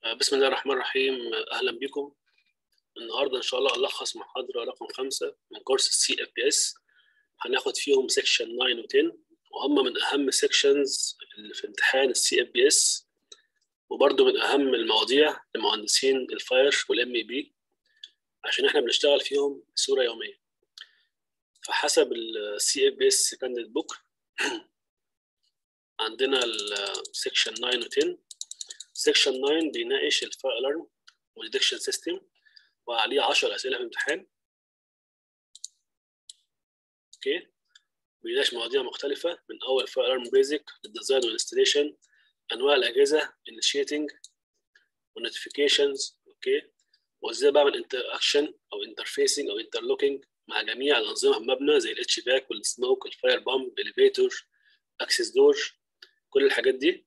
بسم الله الرحمن الرحيم اهلا بكم النهارده ان شاء الله هنلخص محاضره رقم خمسة من كورس السي اف بي اس هناخد فيهم سيكشن 9 و 10 وهم من اهم السيكشنز اللي في امتحان السي اف بي اس وبرده من اهم المواضيع لمهندسين الفاير والام اي بي عشان احنا بنشتغل فيهم بصوره يوميه فحسب السي اف بي اس كانديد بوك عندنا السيكشن 9 و 10 سيكشن 9 بيناقش الفاير الارم والديكشن سيستم وعليه 10 اسئله في الامتحان اوكي بيناقش مواضيع مختلفه من اول فاير الارم بيزك للديزاين والانستليشن انواع الاجهزه انيشيتنج والنوتيفيكيشنز اوكي وازاي بعمل انتر اكشن او انترفيسنج او انترلوكينج مع جميع الانظمه في المبنى زي الاتش باك والسموك والفاير بامب اليفيتور اكسس دور كل الحاجات دي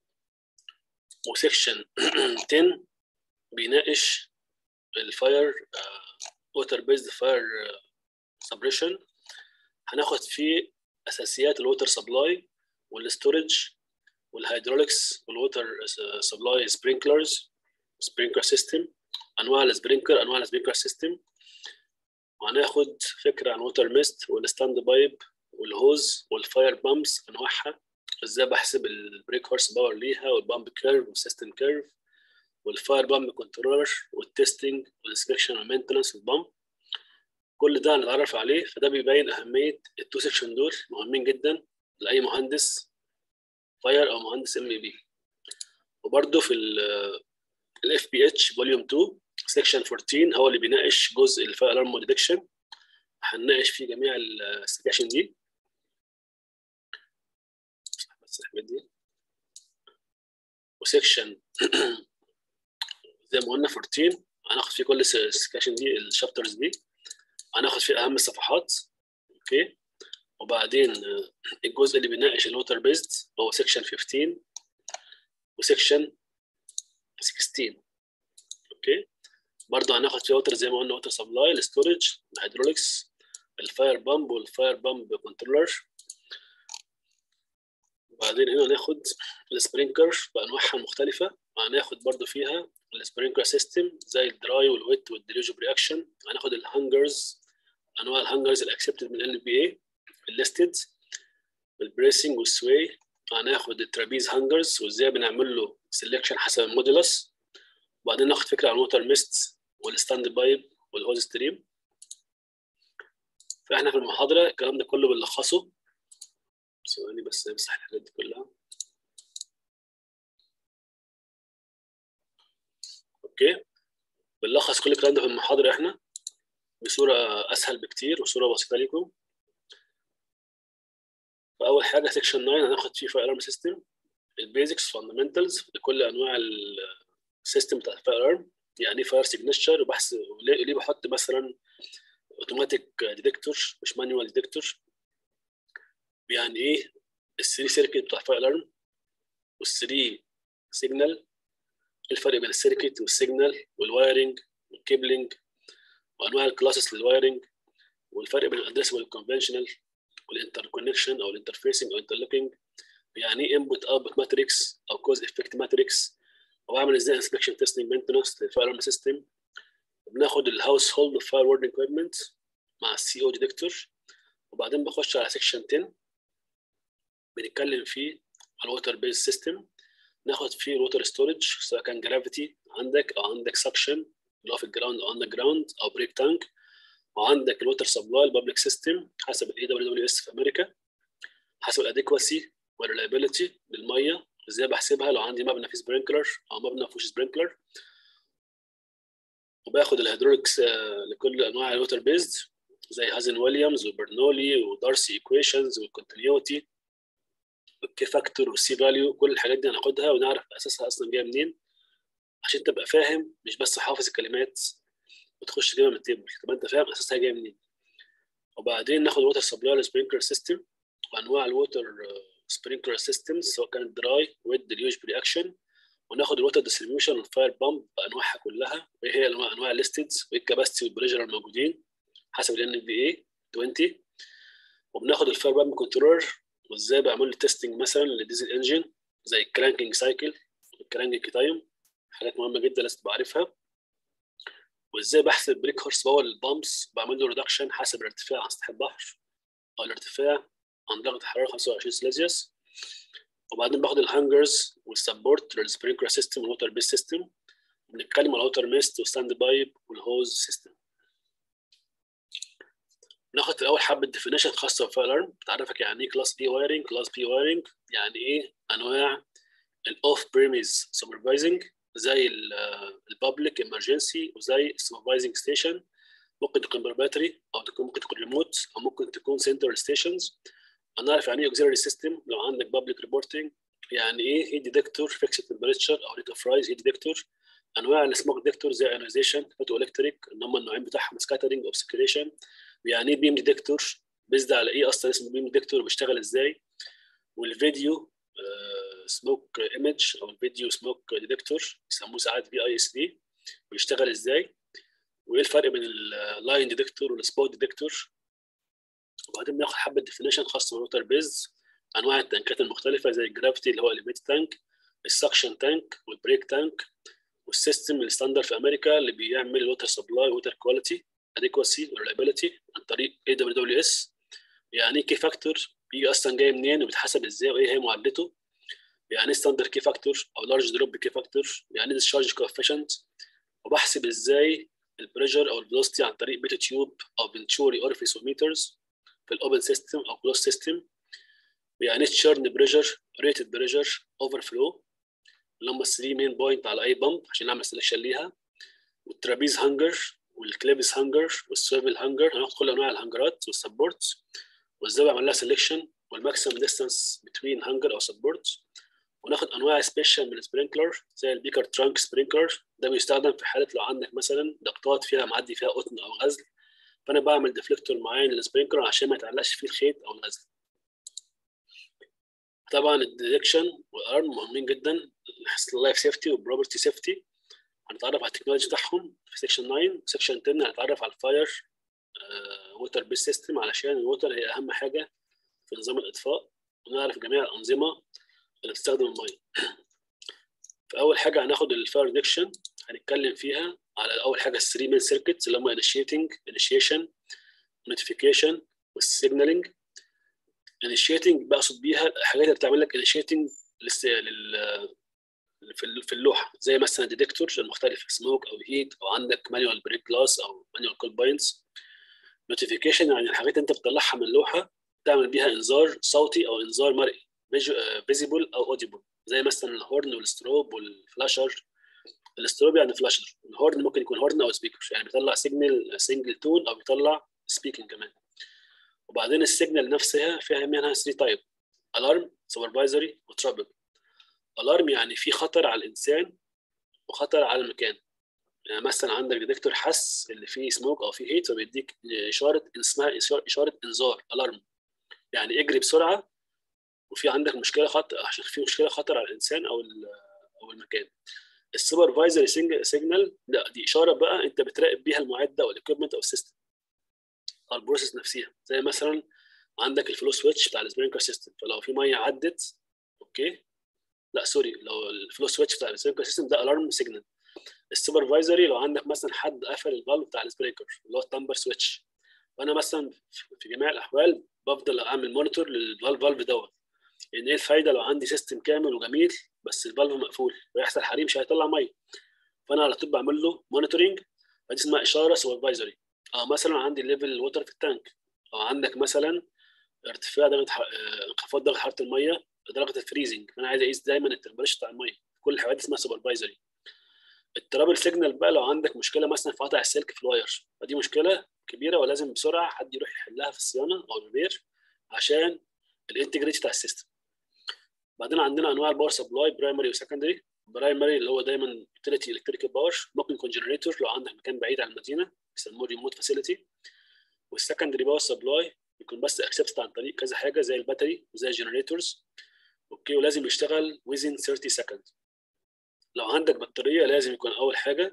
وسيكشن 10 بيناقش الفاير ووتر بيزد فاير سبريشن هناخد فيه اساسيات الووتر سبلاي والستورج والهيدروليكس والووتر سبلاي سبرينكلرز سبرينكلر سيستم انواع السبرينكلر انواع السبرينكلر سيستم وهناخد فكره عن ووتر ميست والستاند بايب والهوز والفاير بامبس انواعها ازاي بحسب البريك هورس باور ليها والبامب كيرف والسيستم كيرف والفاير بامب كنترولر والتستنج والانسبكشن والمينتنس والبامب كل ده هنتعرف عليه فده بيبين اهميه التو سيكشن دول مهمين جدا لاي مهندس فاير او مهندس ام اي بي وبرده في الاف بي اتش فوليوم 2 سيكشن 14 هو اللي بيناقش جزء الفاير الارم ديتكشن هنناقش فيه جميع السكاشن دي بس الحاجات دي وسيكشن زي ما قلنا 14 هناخد فيه كل السكاشن دي الشابترز دي هناخد فيه اهم الصفحات اوكي وبعدين الجزء اللي بيناقش الووتر بيزد هو سيكشن 15 وسيكشن 16 اوكي برضه هناخد فيه ووتر زي ما قلنا ووتر سبلاي الستورج الهيدروليكس الفاير بامب والفاير بامب كنترولر وبعدين هنا ناخد السبرينكلر بانواعها المختلفه وهناخد برضو فيها السبرينكلر سيستم زي الدراي والويت والديليوجب رياكشن هناخد الهانجرز انواع الهانجرز الاكسبتد من ال بي اي الليستد البريسنج والسواي هناخد الترابيز هانجرز وازاي بنعمل له سelection حسب المودولس وبعدين ناخد فكره عن الووتر ميست والستاند بايب والهوز ستريم فاحنا في المحاضره الكلام ده كله بنلخصه ثواني بس امسح الحاجات دي كلها اوكي بنلخص كل الكلام ده في المحاضره احنا بصوره اسهل بكتير وصوره بسيطه ليكم فاول حاجه سيكشن 9 هناخد فيه فاير ارم سيستم البيزكس فاندمنتالز لكل انواع السيستم بتاع الفاير ارم يعني ايه فاير سيجنتشر وبحث ليه بحط مثلا اوتوماتيك ديتكتور مش مانوال ديتكتور يعني ايه الثري سيركت بتاع فاير الارم والثري سيجنال الفرق بين السيركت والسيجنال والوايرنج والكيبلنج وانواع الكلاسز للوايرنج والفرق بين الادريس والكونفشنال والانتر كونكشن او الانترفيسنج او انترلوكينج يعني ايه انبوت اوتبوت ماتريكس او كوز افكت ماتريكس وبعمل ازاي انسبكشن تيستنج مينتنس للفاير الارم سيستم وبناخد الهاوس هولد فاير ووردنج اكويبمنت مع السي او ديتكتور وبعدين بخش على سيكشن 10 بنتكلم فيه على الووتر بيز سيستم ناخد فيه الووتر ستورج سواء كان جرافيتي عندك او عندك سكشن اللي هو في الجراوند او اندر جراوند او بريك تانك وعندك الووتر سبلاي البابليك سيستم حسب الاي دبليو دبليو اس في امريكا حسب الاديكواسي والريلايبيلتي للميه ازاي بحسبها لو عندي مبنى فيه سبرينكلر او مبنى ما فيهوش سبرينكلر وباخد الهيدروليكس لكل انواع الووتر بيزد زي هازن ويليامز وبرنولي ودارسي ايكويشنز والكونتينيوتي والكي فاكتور والسي فاليو كل الحاجات دي هناخدها ونعرف اساسها اصلا جايه منين عشان تبقى فاهم مش بس حافظ الكلمات وتخش تجيبها من التيبل تبقى انت فاهم اساسها جايه منين وبعدين ناخد ووتر سبلاي سبرينكلر سيستم وانواع الووتر سبرينكلر سيستمز سواء كانت دراي ويت ديليوج برياكشن وناخد الووتر ديستريبيوشن والفاير بامب بانواعها كلها وايه هي انواع الليستدز وايه الكباستي والبريشر الموجودين حسب الان في اي 20 وبناخد الفاير بامب كنترولر وازاي بعمل له تيستنج مثلا للديزل انجن زي الكرانكينج سايكل الكرانكينج تايم حاجات مهمه جدا لازم تبقى عارفها وازاي بحسب بريك هورس باور للبامبس بعمل له ريدكشن حسب الارتفاع عن سطح البحر او الارتفاع عن درجه حراره 25 سلسيوس وبعدين باخد الهانجرز والسبورت للسبرينكلر سيستم والووتر بيس سيستم بنتكلم على الووتر ميست والستاند بايب والهوز سيستم ناخد في الاول حبه ديفينيشن خاصه بالفاير الارم بتعرفك يعني ايه كلاس بي وايرنج كلاس بي وايرنج يعني ايه انواع الاوف بريميز سوبرفايزنج زي البابليك امرجنسي وزي السوبرفايزنج ستيشن ممكن تكون بروباتري او تكون ممكن تكون ريموت او ممكن تكون سنترال ستيشنز هنعرف يعني ايه اوكسيلري سيستم لو عندك بابليك ريبورتنج يعني ايه هيت ديتكتور فيكسد تمبريتشر او ريت اوف رايز هيت ديتكتور انواع السموك ديتكتور زي ايونيزيشن فوتو الكتريك ان هم النوعين بتاعهم سكاترنج اوبسكيوليشن ويعني ايه بيم ديتكتور بيزد على ايه اصلا اسمه بيم ديتكتور وبيشتغل ازاي والفيديو سموك ايمج او الفيديو سموك ديتكتور بيسموه ساعات في اي اس دي بيشتغل ازاي وايه الفرق بين اللاين ديتكتور والسبوت ديتكتور وبعدين بناخد حبه ديفينيشن خاصه بالوتر بيز انواع التانكات المختلفه زي الجرافيتي اللي هو اليميت تانك السكشن تانك والبريك تانك والسيستم الستاندر في امريكا اللي بيعمل الوتر سبلاي ووتر كواليتي اديكوسي وريلابيلتي عن طريق اي دبليو دبليو اس يعني كي فاكتور بيجي اصلا جاي منين وبيتحسب ازاي وايه هي معادلته يعني ستاندر كي فاكتور او لارج دروب كي فاكتور يعني ديسشارج كوفيشنت وبحسب ازاي البريشر او الفيلوسيتي عن طريق بيتا تيوب او فنتوري اورفيسوميترز في الاوبن سيستم او كلوز سيستم يعني تشيرن بريشر ريتد بريشر اوفر فلو اللي هم 3 مين بوينت على اي بامب عشان نعمل سelection ليها والترابيز هانجر والكليبس هانجر والسويفل هانجر هناخد كل انواع الهانجرات والسبورتس وازاي بعمل لها سelection والماكسيمم ديستانس بتوين هانجر او سبورت وناخد انواع سبيشال من السبرينكلر زي البيكر ترانك سبرينكلر ده بيستخدم في حاله لو عندك مثلا ضغطات فيها معدي فيها قطن او غزل فانا بعمل ديفليكتور معين للسبرينكلر عشان ما يتعلقش فيه الخيط او الغزل طبعا الديتكشن والارم مهمين جدا نحس اللايف سيفتي والبروبرتي سيفتي هنتعرف على التكنولوجي بتاعهم في سيكشن 9 سيكشن 10 هنتعرف على الفاير ووتر بيس سيستم علشان الووتر هي اهم حاجه في نظام الاطفاء ونعرف جميع الانظمه اللي بتستخدم الميه فاول حاجه هناخد الفاير ديكشن هنتكلم فيها على اول حاجه الثري مين سيركتس اللي هم انيشيتنج انيشيشن نوتيفيكيشن والسيجنالينج انيشيتنج بقصد بيها الحاجات اللي بتعمل لك انيشيتنج لل في اللوحه زي مثلا ديتكتور المختلفه سموك او هيت او عندك مانيوال بريك جلاس او مانيوال كول بوينتس نوتيفيكيشن يعني الحاجات انت بتطلعها من اللوحه تعمل بيها انذار صوتي او انذار مرئي فيزيبل او اوديبل زي مثلا الهورن والستروب والفلاشر الستروب يعني فلاشر الهورن ممكن يكون هورن او سبيكر يعني بيطلع سيجنال سنجل تون او بيطلع سبيكنج كمان وبعدين السيجنال نفسها فيها منها 3 تايب الارم سوبرفايزري وترابل الارم يعني في خطر على الانسان وخطر على المكان يعني مثلا عندك ديتكتور حس اللي فيه سموك او فيه هيت فبيديك اشاره اسمها اشاره انذار الارم يعني اجري بسرعه وفي عندك مشكله خطر عشان في مشكله خطر على الانسان او او المكان السوبرفايزر سيجنال لا دي اشاره بقى انت بتراقب بيها المعده او الاكويبمنت او السيستم او البروسيس نفسها زي مثلا عندك الفلو سويتش بتاع السبرينكلر سيستم فلو في ميه عدت اوكي لا سوري لو الفلو سويتش بتاع السبرينكلر سيستم ده الارم سيجنال السوبرفايزري لو عندك مثلا حد قفل الفالف بتاع السبرينكلر اللي هو التمبر سويتش فانا مثلا في جميع الاحوال بفضل اعمل مونيتور للفالف دوت لان ايه الفايده لو عندي سيستم كامل وجميل بس الفالف مقفول ويحصل حريق مش هيطلع ميه فانا على طول بعمل له مونيتورنج فدي اسمها اشاره سوبرفايزري او مثلا عندي ليفل ووتر في التانك او عندك مثلا ارتفاع درجه انخفاض درجه حراره الميه لدرجه الفريزنج فانا عايز اقيس دايما التمبريتشر بتاع الميه كل الحاجات دي اسمها سوبرفايزري الترابل سيجنال بقى لو عندك مشكله مثلا في قطع السلك في الواير فدي مشكله كبيره ولازم بسرعه حد يروح يحلها في الصيانه او الريبير عشان الانتجريتي بتاع السيستم بعدين عندنا انواع الباور سبلاي برايمري وسكندري برايمري اللي هو دايما يوتيليتي الكتريكال باور ممكن يكون جنريتور لو عندك مكان بعيد عن المدينه بيسموه ريموت فاسيلتي والسكندري باور سبلاي بيكون بس اكسبت عن طريق كذا حاجه زي الباتري وزي الجنريتورز اوكي ولازم يشتغل within 30 سكند لو عندك بطاريه لازم يكون اول حاجه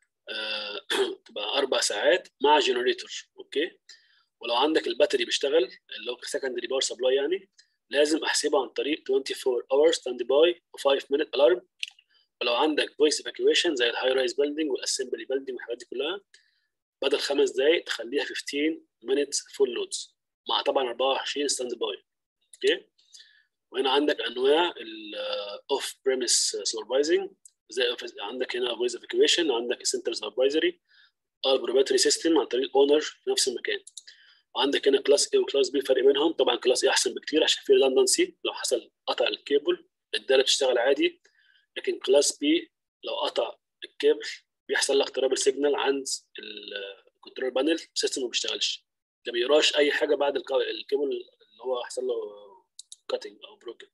آه تبقى اربع ساعات مع جنريتور اوكي ولو عندك الباتري بيشتغل اللي هو سكندري باور سبلاي يعني لازم احسبه عن طريق 24 اور ستاند باي و5 مينت الارم ولو عندك فويس ايفاكيويشن زي الهاي رايز بيلدينج والاسمبلي بيلدينج والحاجات دي كلها بدل خمس دقائق تخليها 15 minutes فول لودز مع طبعا 24 ستاند باي اوكي وهنا عندك انواع الاوف بريمس سوبرفايزنج زي عندك هنا فويس ايفاكيويشن عندك سنتر سوبرفايزري البروباتري سيستم عن طريق الاونر في نفس المكان وعندك هنا كلاس A وكلاس B فرق بينهم طبعا كلاس A احسن بكتير عشان في redundancy لو حصل قطع الكيبل الداله بتشتغل عادي لكن كلاس B لو قطع الكيبل بيحصل لك اضطراب السيجنال عند الكنترول بانل السيستم ما بيشتغلش ما بيقراش اي حاجه بعد الكيبل اللي هو حصل له كاتنج او بروكن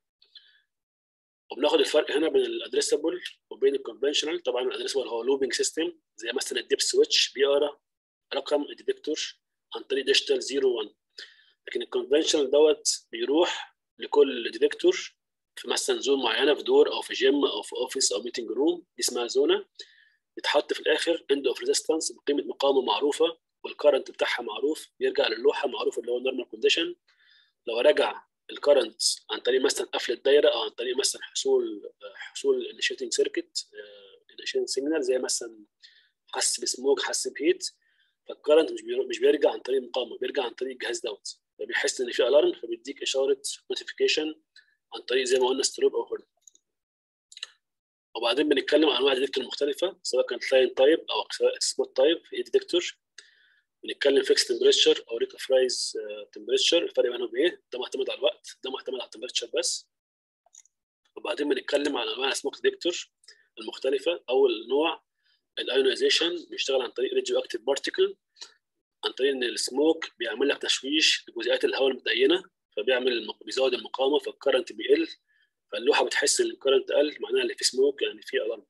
وبناخد الفرق هنا بين الادريسبل وبين الكونفشنال طبعا الادريسبل هو لوبينج سيستم زي مثلا الديب سويتش بيقرا رقم الديتكتور عن طريق ديجيتال 0 1 لكن الكونفشنال دوت بيروح لكل ديتكتور في مثلا زون معينه في دور او في جيم او في اوفيس او ميتنج روم دي اسمها زونه يتحط في الاخر اند اوف ريزيستنس بقيمه مقاومه معروفه والكرنت بتاعها معروف بيرجع للوحه معروف اللي هو نورمال كونديشن لو رجع الكرنت عن طريق مثلا قفل الدايره او عن طريق مثلا حصول حصول انيشيتنج سيركت انيشيتنج سيجنال زي مثلا حس بسموك حس بهيت فالكرنت مش مش بيرجع عن طريق المقاومه بيرجع عن طريق الجهاز دوت فبيحس ان في الارم فبيديك اشاره نوتيفيكيشن عن طريق زي ما قلنا ستروب او هورن وبعدين بنتكلم عن انواع الديتكتور المختلفه سواء كان لاين تايب او سبوت تايب في ديتكتور بنتكلم فيكس تمبريتشر او ريت اوف رايز تمبريتشر الفرق بينهم ايه؟ ده معتمد على الوقت ده معتمد على التمبريتشر بس وبعدين بنتكلم عن انواع السموك ديتكتور المختلفه اول نوع الايونيزيشن بيشتغل عن طريق راديو اكتيف بارتيكل عن طريق ان السموك بيعمل لك تشويش لجزيئات الهواء المتدينه فبيعمل بيزود المقاومه فالكرنت بيقل فاللوحه بتحس ان الكرنت قل معناها ان في سموك يعني في الارم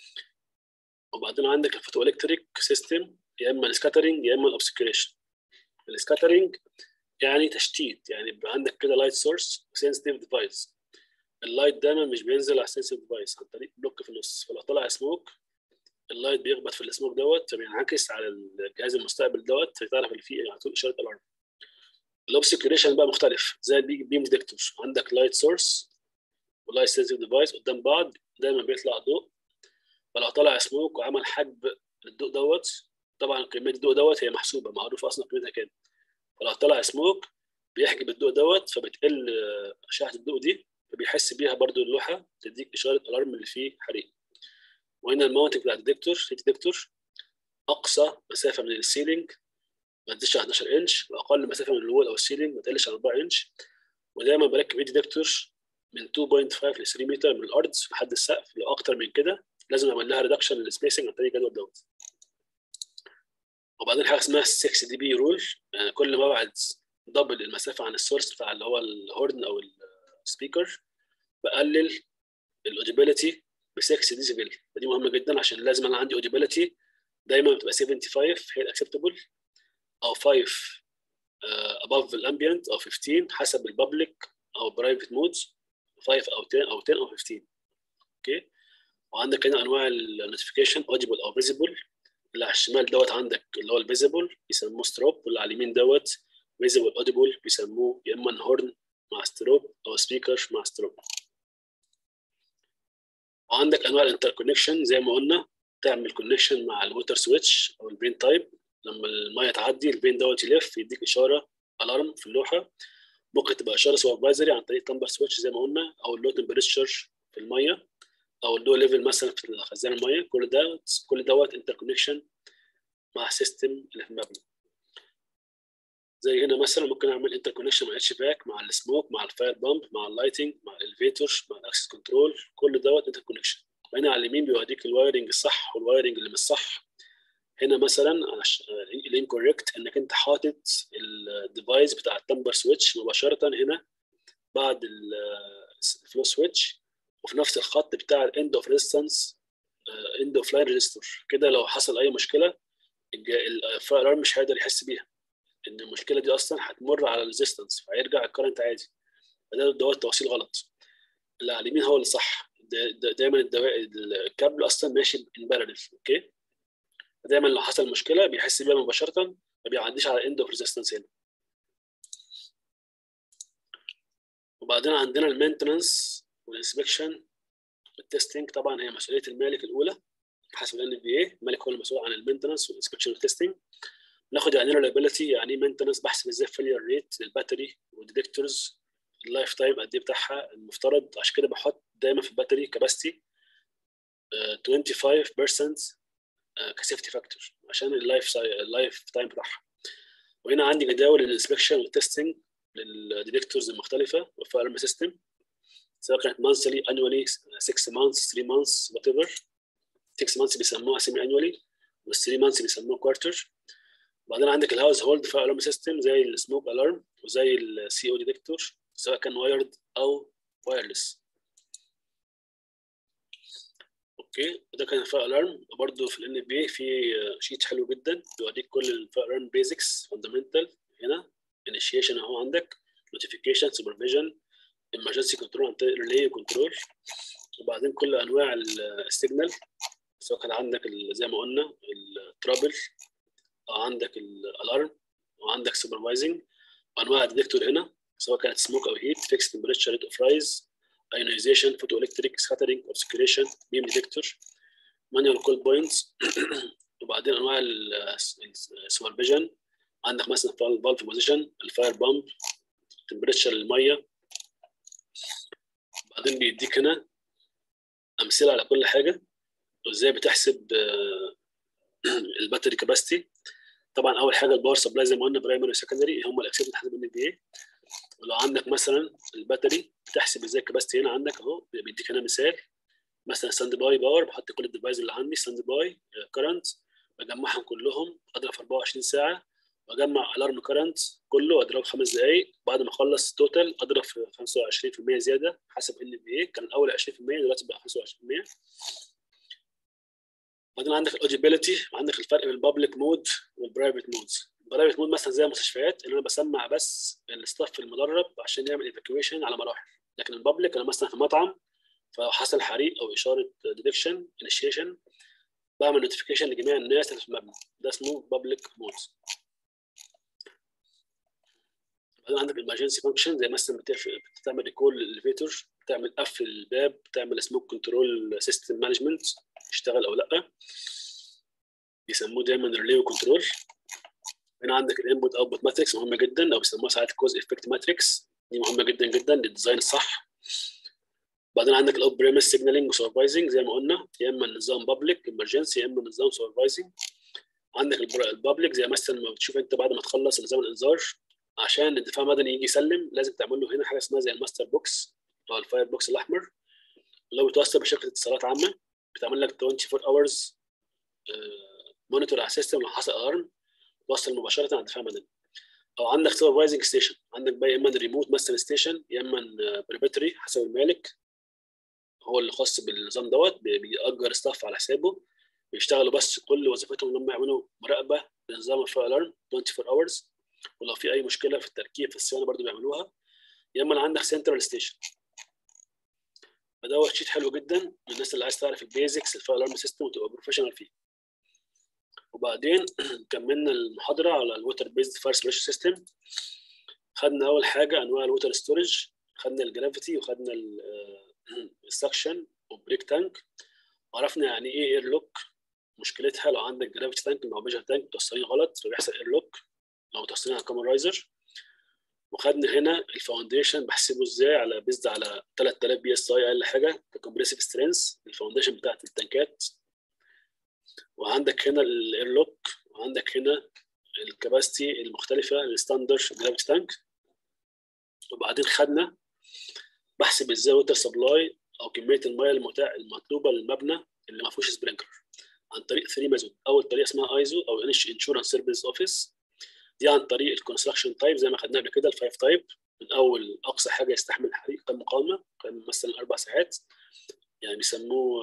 وبعدين عندك الفوتو الكتريك سيستم يا اما السكاترنج يا اما الاوبسكيوريشن السكاترنج يعني تشتيت يعني بيبقى عندك كده لايت سورس وسنسيتيف ديفايس اللايت دايما مش بينزل على السنسيتيف ديفايس عن طريق بلوك في النص فلو طلع سموك اللايت بيخبط في السموك دوت فبينعكس على الجهاز المستقبل دوت فتعرف ان في على طول اشاره الارم الاوبسكيوريشن بقى مختلف زي البيم ديتكتور عندك لايت سورس ولايت سنسيتيف ديفايس قدام بعض دايما بيطلع ضوء فلو طلع سموك وعمل حجب للضوء دوت طبعا كميه الضوء دوت هي محسوبه معروف اصلا قيمتها كام فلو طلع سموك بيحجب الضوء دوت فبتقل اشعه الضوء دي فبيحس بيها برضو اللوحه تديك اشاره الارم اللي فيه حريق وهنا الماونتنج بتاع الديتكتور الديتكتور اقصى مسافه من السيلينج ما تزيدش عن 11 انش واقل مسافه من الوول او السيلينج ما تقلش عن 4 انش ودايما بركب ايدي ديتكتور من 2.5 ل 3 متر من الارض لحد السقف لو اكتر من كده لازم اعمل لها ريدكشن للسبيسنج عن طريق الجدول دوت وبعدين حاجه اسمها 6 دي بي رول يعني كل ما ابعد دبل المسافه عن السورس بتاع اللي هو الهورن او السبيكر بقلل الاوديبيليتي ب 6 ديسيبل فدي مهمه جدا عشان لازم انا عندي اوديبيليتي دايما بتبقى 75 هي الاكسبتبل او 5 اباف الامبيانت او 15 حسب البابليك او برايفت مودز 5 او 10 او 10 او 15 اوكي وعندك هنا انواع النوتيفيكيشن اوديبل او فيزيبل اللي على الشمال دوت عندك اللي هو الفيزيبل بيسموه ستروب واللي على اليمين دوت فيزيبل اوديبل بيسموه يا اما هورن مع ستروب او سبيكر مع ستروب وعندك انواع الانتركونكشن زي ما قلنا تعمل كونكشن مع الووتر سويتش او البين تايب لما الميه تعدي البين دوت يلف يديك اشاره الارم في اللوحه ممكن تبقى اشاره سوبرفايزري عن طريق تمبر سويتش زي ما قلنا او اللو تمبريتشر في الميه او اللو ليفل مثلا في خزان الميه كل ده كل دوت انتركونكشن مع السيستم اللي في المبنى زي هنا مثلا ممكن اعمل انتركونكشن مع اتش باك مع السموك مع الفاير بامب مع اللايتنج مع الاليفيتور مع الاكسس كنترول كل دوت انتركونكشن وهنا على اليمين بيوريك الوايرنج الصح والوايرنج اللي مش صح هنا مثلا الانكوريكت انك انت حاطط الديفايس بتاع التمبر سويتش مباشره هنا بعد الفلو سويتش وفي نفس الخط بتاع الاند اوف ريزيستنس اند اوف لاين ريزيستور كده لو حصل اي مشكله الفاير مش هيقدر يحس بيها ان المشكله دي اصلا هتمر على الريزيستنس فهيرجع الكرنت عادي فده دوت توصيل غلط اللي على اليمين هو اللي صح دا دايما الكابل اصلا ماشي ان بارلل اوكي دايما لو حصل مشكله بيحس بيها مباشره ما بيعديش على اند اوف ريزيستنس هنا وبعدين عندنا المينتنس والانسبكشن التستنج طبعا هي مسؤوليه المالك الاولى حسب الان بي اي المالك هو المسؤول عن المينتنس والانسبكشن والتستنج ناخد يعني ريلابيلتي يعني ايه مينتنس بحسب ازاي فيلير ريت للباتري والديتكتورز اللايف تايم قد ايه بتاعها المفترض عشان كده بحط دايما في الباتري كباستي 25% كسيفتي فاكتور عشان اللايف اللايف تايم بتاعها وهنا عندي جداول الانسبكشن والتستنج للديتكتورز المختلفه والفايرم سيستم سواء كانت مانثلي انوالي 6 مانثs 3 مانثs وات ايفر 6 مانثs بيسموها سيمي انوالي وال 3 مانثs بيسموها كوارتر بعدين عندك الهاوس هولد فاير الارم سيستم زي السموك الارم وزي السي او ديتكتور سواء كان وايرد او وايرلس اوكي ده كان الفاير الارم برضه في الان بي في شيت حلو جدا بيوريك كل الفاير الارم بيزكس فاندمنتال هنا انيشيشن اهو عندك نوتيفيكيشن سوبرفيجن emergency كنترول ريلي كنترول وبعدين كل انواع السيجنال سواء كان عندك زي ما قلنا الترابل او عندك الالارم وعندك سوبرفايزنج وانواع الديتكتور هنا سواء كانت سموك او هيت فيكس تمبريتشر ريت اوف رايز ايونيزيشن فوتو الكتريك سكاترينج اوبسكيوليشن بيم ديتكتور مانيوال كول بوينتس وبعدين انواع السوبرفيجن عندك مثلا الفالف بوزيشن الفاير بامب تمبريتشر الميه بعدين بيديك هنا امثله على كل حاجه وازاي بتحسب الباتري كاباسيتي طبعا اول حاجه الباور سبلاي زي ما قلنا برايمري وسكندري هم الاكسبت حسب ان بي اي ولو عندك مثلا الباتري بتحسب ازاي الكاباسيتي هنا عندك اهو بيديك هنا مثال مثلا ستاند باي باور بحط كل الديفايس اللي عندي ستاند باي كرنت بجمعهم كلهم اضرب في 24 ساعه واجمع الارم كرنت كله اضرب خمس دقائق بعد ما اخلص توتال اضرب في 25% زياده حسب ان بي اي كان الاول 20% دلوقتي بقى 25% بعدين عندك الاوديبيلتي وعندك الفرق بين البابليك مود والبرايفت مودز البرايفت مود مثلا زي المستشفيات اللي انا بسمع بس الستاف المدرب عشان يعمل ايفاكيويشن على مراحل لكن البابليك انا مثلا في مطعم فلو حصل حريق او اشاره ديتكشن انيشيشن بعمل نوتيفيكيشن لجميع الناس اللي في المبنى ده اسمه بابليك مودز بعدين عندك الامرجنسي فانكشن زي مثلا بتعمل ريكول للاليفيتور بتعمل قفل الباب بتعمل سموك كنترول سيستم مانجمنت يشتغل او لا بيسموه دايما ريلي كنترول هنا عندك الانبوت اوتبوت ماتريكس مهمه جدا او بيسموها ساعات كوز افكت ماتريكس دي مهمه جدا جدا للديزاين الصح بعدين عندك الاوت بريمس سيجنالينج وسوبرفايزنج زي ما قلنا يا اما النظام بابليك امرجنسي يا اما النظام سوبرفايزنج عندك البابليك زي مثلا ما بتشوف انت بعد ما تخلص نظام الانذار عشان الدفاع المدني يجي يسلم لازم تعمل له هنا حاجه اسمها زي الماستر بوكس او الفاير بوكس الاحمر لو بتوصل بشركه اتصالات عامه بتعمل لك 24 اورز مونيتور على السيستم لو حصل الارم توصل مباشره على الدفاع المدني او عندك سوبرفايزنج ستيشن عندك بقى يا اما ريموت ماستر ستيشن يا اما بريبتري حسب المالك هو اللي خاص بالنظام دوت بيأجر ستاف على حسابه بيشتغلوا بس كل وظيفتهم ان هم يعملوا مراقبه لنظام الفاير الارم 24 اورز ولو في اي مشكله في التركيب في الصيانه برضو بيعملوها يا اما عندك سنترال ستيشن فدوت شيت حلو جدا للناس اللي عايز تعرف البيزكس الفاير الارم سيستم وتبقى بروفيشنال فيه وبعدين كملنا المحاضره على الووتر بيزد فاير سبريشن سيستم خدنا اول حاجه انواع الووتر ستورج خدنا الجرافيتي وخدنا السكشن وبريك تانك وعرفنا يعني ايه اير لوك مشكلتها لو عندك جرافيتي تانك او ميجر تانك متوصلين غلط فبيحصل اير لوك لو متوصلين على الكومن رايزر وخدنا هنا الفاونديشن بحسبه ازاي على بيزد على 3000 بي اس اي اقل حاجه ككومبريسيف سترينث الفاونديشن بتاعت التنكات وعندك هنا الاير لوك وعندك هنا الكباستي المختلفه الستاندر جرافيتي تانك وبعدين خدنا بحسب ازاي ووتر سبلاي او كميه الميه المتاح المطلوبه للمبنى اللي ما فيهوش سبرينكلر عن طريق 3 ميثود اول طريقه اسمها ايزو او انشورنس سيرفيس اوفيس دي عن طريق الكونستراكشن تايب زي ما خدناه قبل كده الفايف تايب من اول اقصى حاجه يستحمل حريق كم مقاومه كان مثلا اربع ساعات يعني بيسموه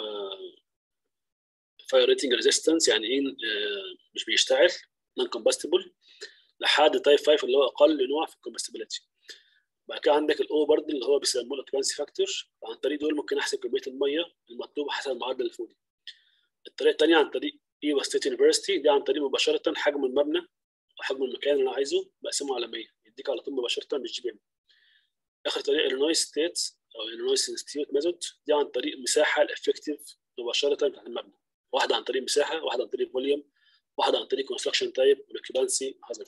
فاير ريتنج ريزيستنس يعني ايه مش بيشتعل نون كومباستبل لحد تايب 5 اللي هو اقل نوع في الكومباستبيلتي بعد كده عندك الاو برضه اللي هو بيسموه الاوكيبانسي فاكتور عن طريق دول ممكن احسب كميه الميه المطلوبه حسب المعدل الفولي الطريقه الثانيه عن طريق ايوا ستيت يونيفرستي دي عن طريق مباشره حجم المبنى وحجم المكان اللي انا عايزه بقسمه على 100 يديك على طول مباشره بالجي بي ام اخر طريقه الينوي ستيت او الينويس انستيتيوت ميثود دي عن طريق مساحه الافكتيف مباشره بتاعت المبنى واحده عن طريق مساحه واحده عن طريق فوليوم واحده عن طريق كونستراكشن تايب والاوكيبانسي هازارد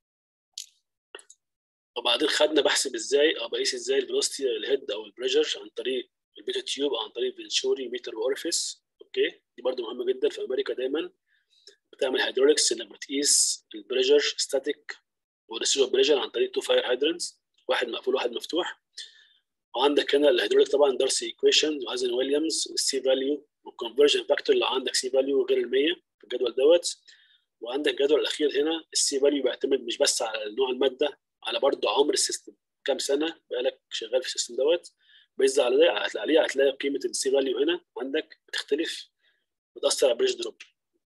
وبعدين خدنا بحسب ازاي او بقيس ازاي الفيلوسيتي الهيد او البريشر عن طريق البيتا تيوب او عن طريق فينشوري متر واورفيس اوكي دي برده مهمه جدا في امريكا دايما بتعمل هيدروليكس انك بتقيس البريشر ستاتيك والريسيفر بريشر عن طريق تو فاير هيدرنتس واحد مقفول وواحد مفتوح وعندك هنا الهيدروليك طبعا دارسي ايكويشن وهازن ويليامز والسي فاليو والكونفرجن فاكتور اللي عندك سي فاليو غير ال 100 في الجدول دوت وعندك الجدول الاخير هنا السي فاليو بيعتمد مش بس على نوع الماده على برضه عمر السيستم كام سنه بقالك شغال في السيستم دوت بيز على ده عليه هتلاقي قيمه السي فاليو هنا عندك بتختلف بتاثر على بريش دروب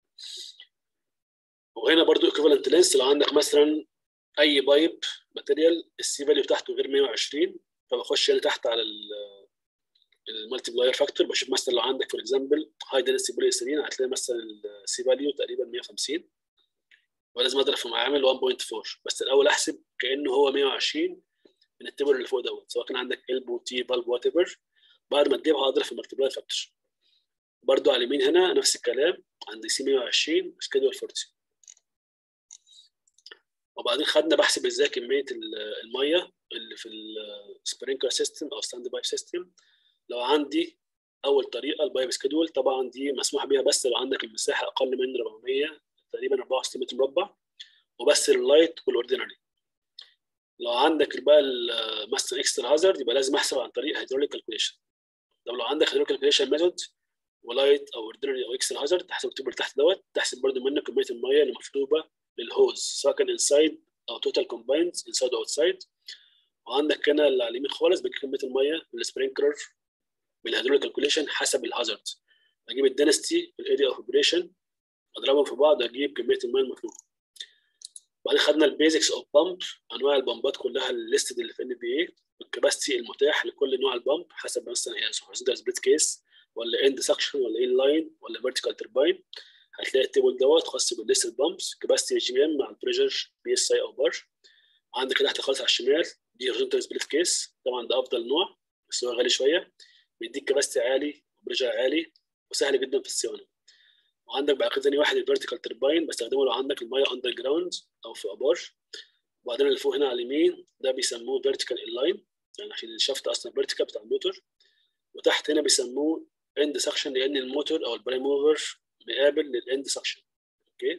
وهنا برضو ايكوفالنت لينس لو عندك مثلا اي بايب ماتيريال السي فاليو بتاعته غير 120 فبخش هنا تحت على المالتي بلاير فاكتور بشوف مثلا لو عندك فور اكزامبل هاي دنسي بولي استرين هتلاقي مثلا السي فاليو تقريبا 150 ولازم اضرب في معامل 1.4 بس الاول احسب كانه هو 120 من التيبل اللي فوق دوت سواء كان عندك البو تي بالب وات ايفر بعد ما تجيبها اضرب في المالتي فاكتور برضو على اليمين هنا نفس الكلام عندي سي 120 سكيدول 40 وبعدين خدنا بحسب ازاي كميه الميه اللي في السبرينكلر سيستم او ستاند بايب سيستم لو عندي اول طريقه البايب سكيدول طبعا دي مسموح بيها بس لو عندك المساحه اقل من 400 تقريبا 64 متر مربع وبس اللايت والاوردينري لو عندك بقى مثلا اكسترا هازارد يبقى لازم احسب عن طريق هيدروليك كالكوليشن طب لو عندك هيدروليك كالكوليشن ميثود ولايت او اوردينري او اكسترا هازارد تحسب التيبل تحت دوت تحسب برضه منه كميه الميه اللي مطلوبه للهوز سواء كان انسايد او توتال كومبايند انسايد او اوتسايد وعندك هنا اللي على اليمين خالص بجيب كميه الميه بالسبرينكلر بالهيدروليك كالكوليشن حسب الهازارد اجيب الدنستي والاريا اوف اوبريشن اضربهم في بعض اجيب كميه الميه المطلوبه بعدين خدنا البيزكس اوف بامب انواع البامبات كلها الليستد اللي في ان بي اي والكباستي المتاح لكل نوع البامب حسب مثلا هي هورزنتال سبليت كيس ولا اند سكشن ولا ان لاين ولا فيرتيكال ترباين هتلاقي التيبل دوت خاص بالليستد بامبس كباستي جي ام مع البريشر بي اس اي او بار عندك تحت خالص على الشمال دي هورزنتال سبليت كيس طبعا ده افضل نوع بس هو غالي شويه بيديك كباستي عالي وبريشر عالي وسهل جدا في الصيانه وعندك بقى تاني واحد الفيرتيكال ترباين بستخدمه لو عندك الميه اندر جراوند او في ابار وبعدين اللي فوق هنا على اليمين ده بيسموه فيرتيكال انلاين يعني عشان الشفت اصلا فيرتيكال بتاع الموتور وتحت هنا بيسموه اند سكشن لان الموتور او البرايم موفر مقابل للاند سكشن اوكي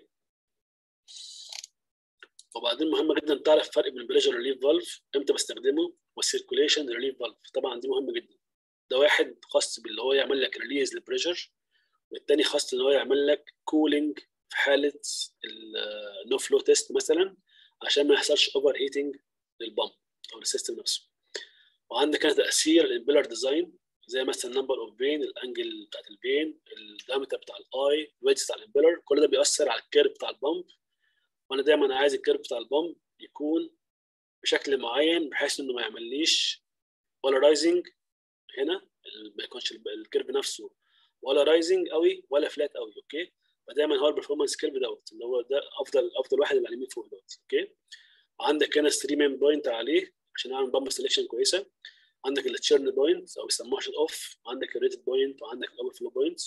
وبعدين مهم جدا تعرف الفرق بين البليجر ريليف فالف امتى بستخدمه والسيركوليشن ريليف فالف طبعا دي مهمه جدا ده واحد خاص باللي هو يعمل لك ريليز للبريشر والتاني خاص ان هو يعمل لك كولينج في حاله النو فلو تيست مثلا عشان ما يحصلش اوفر هيتنج للبامب او السيستم نفسه وعندك هنا تاثير الامبيلر ديزاين زي مثلا نمبر اوف بين الانجل بتاعت البين الدايمتر بتاع الاي الويدج بتاع الامبيلر كل ده بيأثر على الكيرف بتاع البامب وانا دايما عايز الكيرف بتاع البامب يكون بشكل معين بحيث انه ما يعمليش ولا رايزنج هنا ما يكونش الكيرف نفسه ولا رايزنج قوي ولا فلات قوي اوكي فدايما هو البرفورمانس كيرف دوت اللي هو ده افضل افضل واحد اللي على اليمين فوق دوت اوكي وعندك هنا ستريم بوينت عليه عشان اعمل بامب سelection كويسه عندك التشيرن بوينت او بيسموها شوت اوف وعندك الريتد بوينت وعندك الاوفر فلو بوينت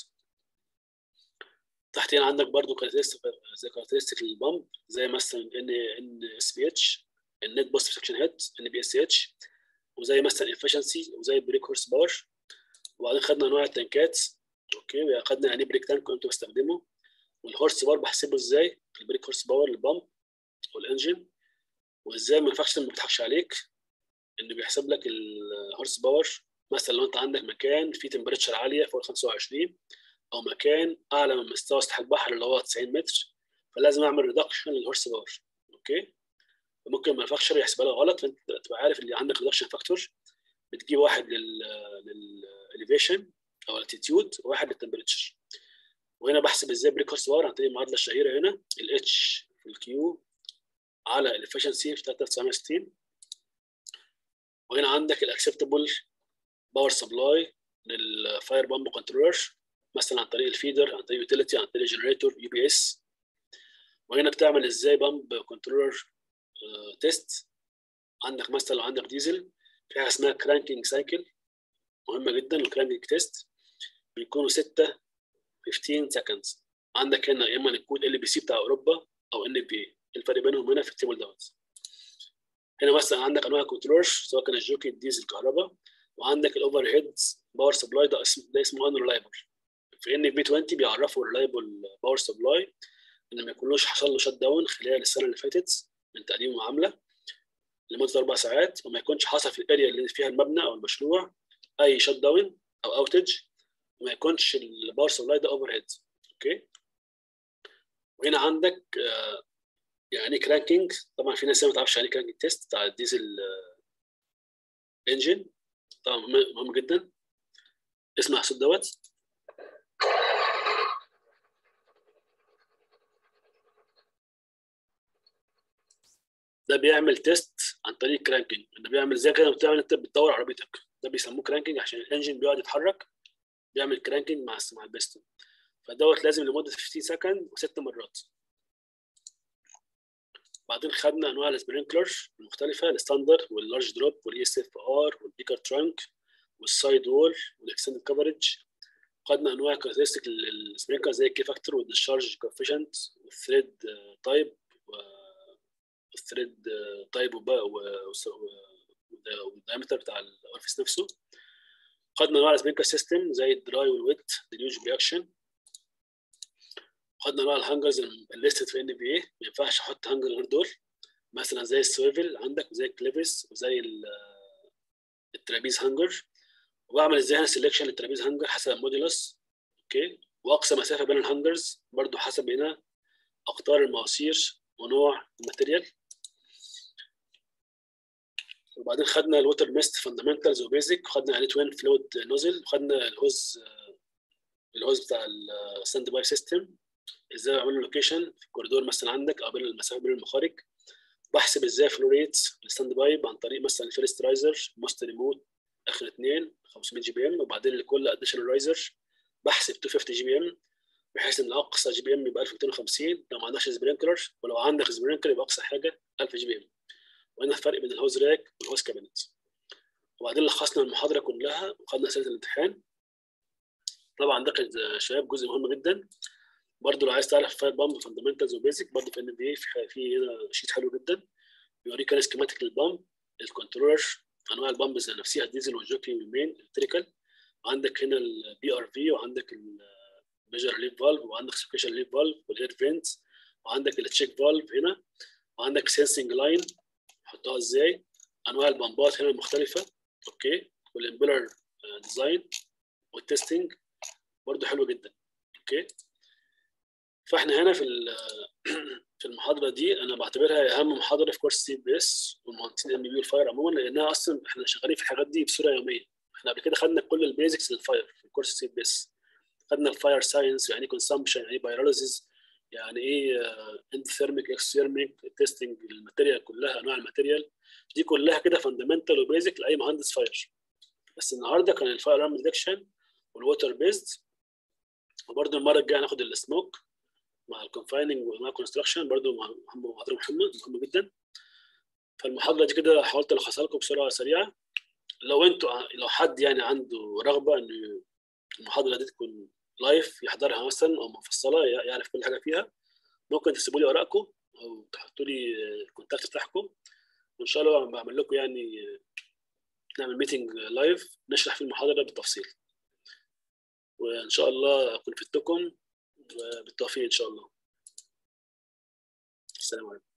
تحت هنا عندك برضو كاركترستيك زي كاركترستيك للبامب زي مثلا ان ان اس بي اتش النت بوست سكشن هيد ان بي اس اتش وزي مثلا افشنسي وزي البريك هورس باور وبعدين خدنا انواع التنكات اوكي خدنا يعني بريك تانك كنت بستخدمه والهورس باور بحسبه ازاي البريك هورس باور للبامب والانجن وازاي ما ينفعش ما بيضحكش عليك انه بيحسب لك الهورس باور مثلا لو انت عندك مكان فيه تمبريتشر عاليه فوق 25 او مكان اعلى من مستوى سطح البحر اللي هو 90 متر فلازم اعمل ريدكشن للهورس باور اوكي فممكن المانفاكتشر يحسبها لك غلط فانت تبقى عارف اللي عندك ريدكشن فاكتور بتجيب واحد لل للاليفيشن او الاتيتيود وواحد للتمبريتشر وهنا بحسب ازاي بريك هورس باور عن طريق المعادله الشهيره هنا الاتش في الكيو على الافشنسي في 3960 وهنا عندك الاكسبتبل باور سبلاي للفاير بامب كنترولر مثلا عن طريق الفيدر عن طريق يوتيليتي عن طريق الجنريتور يو بي اس وهنا بتعمل ازاي بامب كنترولر تيست عندك مثلا لو عندك ديزل في حاجه اسمها كرانكينج سايكل مهمه جدا الكرانكينج تيست بيكونوا 6 15 seconds عندك هنا يا اما الكود ال بي سي بتاع اوروبا او ان بي اي الفرق بينهم هنا في التيبل دوت هنا مثلا عندك انواع كنترولر سواء كان الجوكي الديزل الكهرباء وعندك الاوفر هيد باور سبلاي ده اسمه ده اسمه ان ريلايبل في ان بي 20 بيعرفوا الريلايبل باور سبلاي ان ما يكونوش حصل له شت داون خلال السنه اللي فاتت من تقديم المعامله لمده اربع ساعات وما يكونش حصل في الاريا اللي فيها المبنى او المشروع اي شت داون او اوتج وما يكونش الباور سبلاي ده اوفر هيد اوكي وهنا عندك آه، يعني كرانكينج طبعا في ناس ما تعرفش يعني كرانكينج تيست بتاع الديزل انجن طبعا مهم مهم جدا اسمع الصوت دوت ده بيعمل تيست عن طريق كرانكينج ده بيعمل زي كده بتعمل انت بتدور عربيتك ده بيسموه كرانكينج عشان الانجن بيقعد يتحرك بيعمل كرانكينج مع مع البيستون فدوت لازم لمده 15 سكند وست مرات بعدين خدنا انواع السبرينكلر المختلفه الستاندر واللارج دروب والاي اس اف ار والبيكر ترانك والسايد وول والاكستندد كفرج خدنا انواع كاركترستيك السبرينكلر زي الكي فاكتور والديشارج كوفيشنت والثريد تايب والثريد تايب والدايمتر بتاع الاورفيس نفسه خدنا انواع السبرينكلر سيستم زي الدراي والويت ديليوج رياكشن خدنا انواع الهانجرز الليستد في ان بي اي ما ينفعش احط هانجر غير دول مثلا زي السويفل عندك وزي الكليفس وزي الترابيز هانجر وبعمل ازاي انا سelection للترابيز هانجر حسب المودولس اوكي واقصى مسافه بين الهانجرز برضو حسب هنا اقطار المواسير ونوع الماتيريال وبعدين خدنا الووتر ميست فاندامنتالز وبيزك وخدنا يعني توين فلويد نوزل وخدنا الهوز الهوز بتاع الستاند باي سيستم ازاي اعمل له لوكيشن في الكوريدور مثلا عندك او بين المسافه بين المخارج بحسب ازاي فلو ريت الستاند بايب عن طريق مثلا الفيرست رايزر موست ريموت اخر اثنين 500 جي بي ام وبعدين لكل اديشنال رايزر بحسب 250 جي بي ام بحيث ان اقصى جي بي ام يبقى 1250 لو ما عندكش سبرينكلر ولو عندك سبرينكلر يبقى اقصى حاجه 1000 جي بي ام وهنا الفرق بين الهوز راك والهوز كابينت وبعدين لخصنا المحاضره كلها وخدنا اسئله الامتحان طبعا ده كان شباب جزء مهم جدا برضه لو عايز تعرف فاير بامب فاندمنتالز وبيزك برضه في ان بي في في هنا شيت حلو جدا بيوريك انا سكيماتيك للبامب الكنترولر انواع البامبز نفسها الديزل والجوكي والمين الكتريكال وعندك هنا البي ار في وعندك الميجر ليف فالف وعندك سبيشال ليف فالف والاير فينت وعندك التشيك فالف هنا وعندك سينسنج لاين حطها ازاي انواع البامبات هنا مختلفه اوكي والامبلر ديزاين والتستنج برضه حلو جدا اوكي فاحنا هنا في في المحاضره دي انا بعتبرها اهم محاضره في كورس سي بي اس والمهندسين ام بي والفاير عموما لانها اصلا احنا شغالين في الحاجات دي بصوره يوميه احنا قبل كده خدنا كل البيزكس للفاير في كورس سي بي اس خدنا الفاير ساينس يعني ايه كونسامبشن يعني ايه بيولوجيز يعني ايه اندثيرميك اكسثيرميك تيستنج الماتيريال كلها انواع الماتيريال دي كلها كده فاندمنتال وبيزك لاي مهندس فاير بس النهارده كان الفاير ارم ديتكشن والووتر بيزد وبرده المره الجايه هناخد السموك مع الكونفايننج ومع الكونستراكشن برضه محاضره مهمه مهمه جدا فالمحاضره دي كده حاولت الخصها لكم بسرعه سريعه لو انتوا لو حد يعني عنده رغبه ان المحاضره دي تكون لايف يحضرها مثلا او مفصله يعرف كل حاجه فيها ممكن تسيبوا لي ورقكم او تحطوا لي الكونتاكت بتاعكم وان شاء الله بعمل لكم يعني نعمل ميتنج لايف نشرح فيه المحاضره بالتفصيل وان شاء الله اكون فدتكم بالتوفيق ان شاء الله السلام عليكم